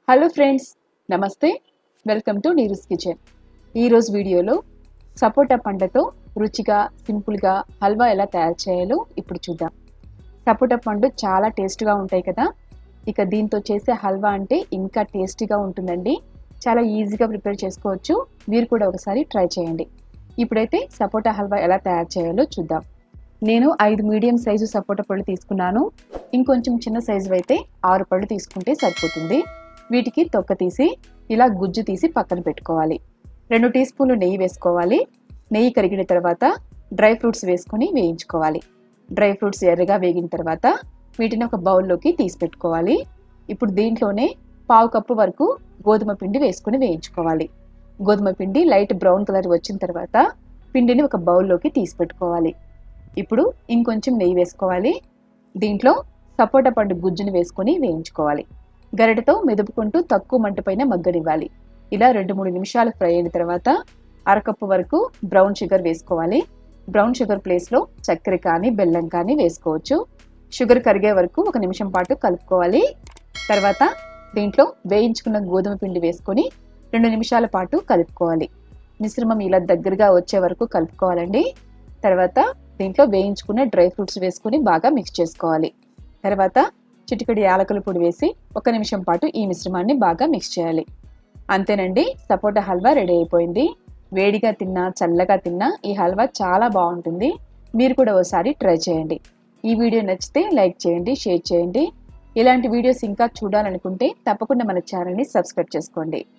hello friends నమస్తే welcome to Neeru's kitchen ఈరోజు వీడియోలో సపోటా పండుతో రుచిగా సింపుల్గా హల్వా ఎలా తయారు చేయాలో ఇప్పుడు చూద్దాం సపోటా పండు చాలా టేస్ట్గా ఉంటాయి కదా ఇక దీంతో చేసే హల్వా అంటే ఇంకా టేస్టీగా ఉంటుందండి చాలా ఈజీగా ప్రిపేర్ చేసుకోవచ్చు మీరు కూడా ఒకసారి ట్రై చేయండి ఇప్పుడైతే సపోటా హల్వా ఎలా తయారు చేయాలో చూద్దాం నేను ఐదు మీడియం సైజు సపోటా పళ్ళు తీసుకున్నాను ఇంకొంచెం చిన్న సైజు అయితే ఆరు పళ్ళు తీసుకుంటే సరిపోతుంది వీటికి తొక్క తీసి ఇలా గుజ్జు తీసి పక్కన పెట్టుకోవాలి రెండు టీ స్పూన్లు నెయ్యి వేసుకోవాలి నెయ్యి కరిగిన తర్వాత డ్రై ఫ్రూట్స్ వేసుకొని వేయించుకోవాలి డ్రై ఫ్రూట్స్ ఎర్రగా వేగిన తర్వాత వీటిని ఒక బౌల్లోకి తీసి పెట్టుకోవాలి ఇప్పుడు దీంట్లోనే పావు కప్పు వరకు గోధుమ పిండి వేసుకొని వేయించుకోవాలి గోధుమ పిండి లైట్ బ్రౌన్ కలర్ వచ్చిన తర్వాత పిండిని ఒక బౌల్లోకి తీసి పెట్టుకోవాలి ఇప్పుడు ఇంకొంచెం నెయ్యి వేసుకోవాలి దీంట్లో సపోటా పండు గుజ్జుని వేసుకొని వేయించుకోవాలి గరిటతో మెదుపుకుంటూ తక్కువ మంట పైన మగ్గనివ్వాలి ఇలా రెండు మూడు నిమిషాలు ఫ్రై అయిన తర్వాత అరకప్పు వరకు బ్రౌన్ షుగర్ వేసుకోవాలి బ్రౌన్ షుగర్ ప్లేస్లో చక్కెర కానీ బెల్లం కానీ వేసుకోవచ్చు షుగర్ కరిగే వరకు ఒక నిమిషం పాటు కలుపుకోవాలి తర్వాత దీంట్లో వేయించుకున్న గోధుమ పిండి వేసుకొని రెండు నిమిషాల పాటు కలుపుకోవాలి మిశ్రమం ఇలా దగ్గరగా వచ్చే వరకు కలుపుకోవాలండి తర్వాత దీంట్లో వేయించుకున్న డ్రై ఫ్రూట్స్ వేసుకొని బాగా మిక్స్ చేసుకోవాలి తర్వాత చిటికడి యాలకుల పొడి వేసి ఒక నిమిషం పాటు ఈ మిశ్రమాన్ని బాగా మిక్స్ చేయాలి అంతేనండి సపోటా హల్వా రెడీ అయిపోయింది వేడిగా తిన్నా చల్లగా తిన్నా ఈ హల్వా చాలా బాగుంటుంది మీరు కూడా ఒకసారి ట్రై చేయండి ఈ వీడియో నచ్చితే లైక్ చేయండి షేర్ చేయండి ఇలాంటి వీడియోస్ ఇంకా చూడాలనుకుంటే తప్పకుండా మన ఛానల్ని సబ్స్క్రైబ్ చేసుకోండి